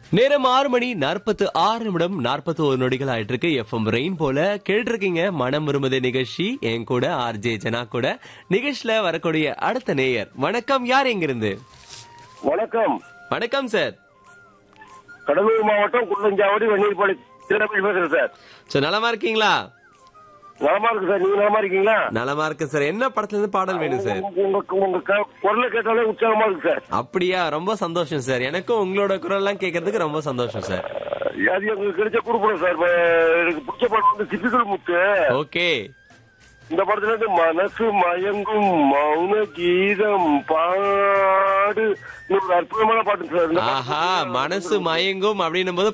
நேரம் ஆறு மணி நாற்பத்து ஆறு நிமிடம் நாற்பத்தி ஒரு நொடிகள் ஆயிட்டு இருக்கு எஃப்எம் ரெயின் போல கேட்டிருக்கீங்க மனம் விரும்புதே நிகழ்ச்சி என் கூட ஆர்ஜே ஜனா கூட நிகழ்ச்சியில வரக்கூடிய அடுத்த நேயர் வணக்கம் யார் எங்கிருந்து வணக்கம் வணக்கம் சார் கடலூர் மாவட்டம் குள்ளஞ்சாவடி வெந்நீர்பாடி திருநெல்வேலி பேசுறேன் சார் சோ நலமா இருக்கீங்களா நலமா இருக்கு சார் நீங்க நலமா இருக்கீங்களா நலமா இருக்கு சார் என்ன படத்துல இருந்து பாடல் வேணும் சார் உங்க உங்க- உங்க க- குரலை கேட்டாலே உற்சாகமா இருக்கு சார் அப்படியா ரொம்ப சந்தோஷம் சார் எனக்கும் உங்களோட குரல் எல்லாம் கேட்கறதுக்கு ரொம்ப சந்தோஷம் சார் அது எங்களுக்கு கிடைச்ச கொடுப்போம் சார் இப்ப எனக்கு பிடிச்ச படம் வந்து சிப்பிக்குள் முத்து ஓகே இந்த படத்துல இருந்து மனசு மயங்கும் மௌன கீதம் பாடு இன்னும் ஒரு அற்புதமான பாட்டு சார் இந்த பாட்டு ஆஹா மனசு மயங்கும் அப்படின்னும் போது